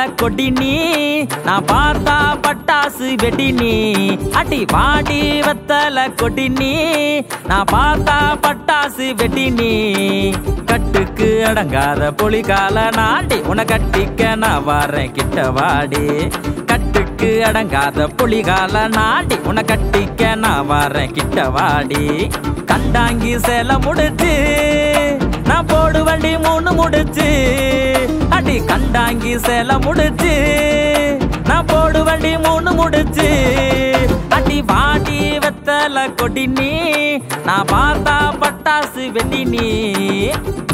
கொடி நீ நான் பார்த்தா பட்டாசு வெடி நீ அடி வாடி வெத்தல கொடி நீ நான் பார்த்தா பட்டாசு வெடி நீ கட்டுக்கு அடங்காத புலிகால நாடி உன கட்டிக்க நான் வரேன் கிட்ட வாடி கட்டுக்கு அடங்காத புலிகால நாடி உன கட்டிக்க நான் வரேன் கிட்ட வாடி கண்டாங்கி சேல முடிச்சு நான் போடு வண்டி மூணு முடிச்சு அடி கண்டாங்கி சேல முடிச்சு நான் போடு வண்டி மூணு முடிச்சு அடி வாடி வெத்தல கொடி நீ நான் பார்த்தா பட்டாசு வெடி நீ